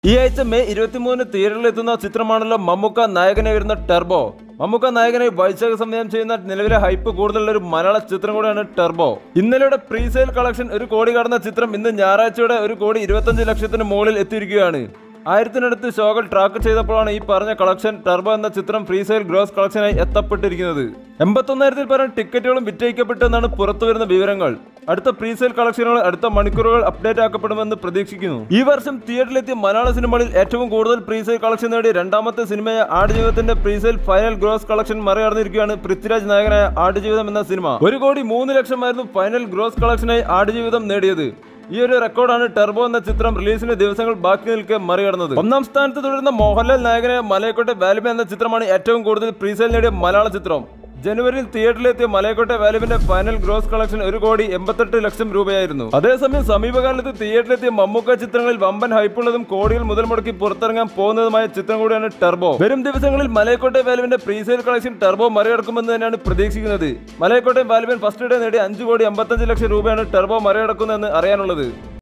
ഈ ആഴ്ച മെയ് ഇരുപത്തിമൂന്നിന് തിയേറ്ററിൽ എത്തുന്ന ചിത്രമാണല്ലോ മമ്മൂക്ക നായകനെ വരുന്ന ടെർബോ മമ്മൂക്ക നായകനെ വൈശാഖ സംവിധാനം ചെയ്യുന്ന നിലവിലെ ഹൈപ്പ് കൂടുതലുള്ള ഒരു മലയാള ചിത്രം കൂടിയാണ് ടെർബോ ഇന്നലെയുടെ പ്രീ സെയിൽ കളക്ഷൻ ഒരു കോടി കടന്ന ചിത്രം ഇന്ന് ഞായറാഴ്ചയുടെ ഒരു കോടി ഇരുപത്തഞ്ച് ലക്ഷത്തിന് മുകളിൽ എത്തിയിരിക്കുകയാണ് ആയിരത്തിനടുത്ത് ഷോകൾ ട്രാക്ക് ചെയ്തപ്പോഴാണ് ഈ പറഞ്ഞ കളക്ഷൻ ടർബോ എന്ന ചിത്രം ഫ്രീ സെയിൽ ഗ്രോസ് കളക്ഷനായി എത്തപ്പെട്ടിരിക്കുന്നത് എൺപത്തൊന്നായിരത്തിൽ പരം ടിക്കറ്റുകളും വിറ്റഴിക്കപ്പെട്ടെന്നാണ് പുറത്തുവരുന്ന വിവരങ്ങൾ അടുത്ത പ്രീ സെയിൽ കളക്ഷനുകൾ അടുത്ത മണിക്കൂറുകൾ അപ്ഡേറ്റ് ആക്കപ്പെടുമെന്ന് പ്രതീക്ഷിക്കുന്നു ഈ വർഷം തിയേറ്ററിലെത്തിയ മലയാള സിനിമകളിൽ ഏറ്റവും കൂടുതൽ പ്രീ സെയിൽ കളക്ഷൻ നേടിയ രണ്ടാമത്തെ സിനിമയായ ആടുജീവിതത്തിന്റെ pre sale final gross collection മറികടന്നിരിക്കുകയാണ് പൃഥ്വിരാജ് നായകനായ ആടുജീവിതം എന്ന സിനിമ ഒരു കോടി മൂന്ന് ലക്ഷമായിരുന്നു ഫൈനൽ ഗ്രോസ് കളക്ഷനായി ആടുജീവിതം നേടിയത് ഈ ഒരു റെക്കോർഡാണ് ടെർബോ എന്ന ചിത്രം റിലീസിന് ദിവസങ്ങൾ ബാക്കി നിൽക്കെ മറികടന്നത് ഒന്നാം സ്ഥാനത്ത് തുടരുന്ന മോഹൻലാൽ നായകനായ മലയക്കോട്ടെ വാലിബ എന്ന ചിത്രമാണ് ഏറ്റവും കൂടുതൽ പ്രീസെയിൽ നേടിയ മലയാള ചിത്രം ജനുവരിയിൽ തിയേറ്ററിലെത്തിയ മലയക്കോട്ടെ വാലിബിന്റെ ഫൈനൽ ഗ്രോസ് കളക്ഷൻ ഒരു കോടി എൺപത്തെട്ട് ലക്ഷം രൂപയായിരുന്നു അതേസമയം സമീപകാലത്ത് തിയേറ്ററിലെത്തിയ മമ്മൂക്ക ചിത്രങ്ങളിൽ വമ്പൻ ഹൈപ്പുള്ളതും കോടികൾ മുതൽ മുടക്കി പുറത്തിറങ്ങാൻ പോകുന്നതുമായ ചിത്രം കൂടിയാണ് ടെർബോ വരും ദിവസങ്ങളിൽ മലയക്കോട്ടെ വാലിബിന്റെ പ്രീസെയിൽ കളക്ഷൻ ടെർബോ മറികടക്കുമെന്ന് തന്നെയാണ് പ്രതീക്ഷിക്കുന്നത് മലയക്കോട്ടെ വാലിബൻ ഫസ്റ്റ് ഡേ നേടിയ അഞ്ച് കോടി എൺപത്തഞ്ച് ലക്ഷം രൂപയാണ് ടെർബോ മറികടക്കുന്നതെന്ന് അറിയാനുള്ളത്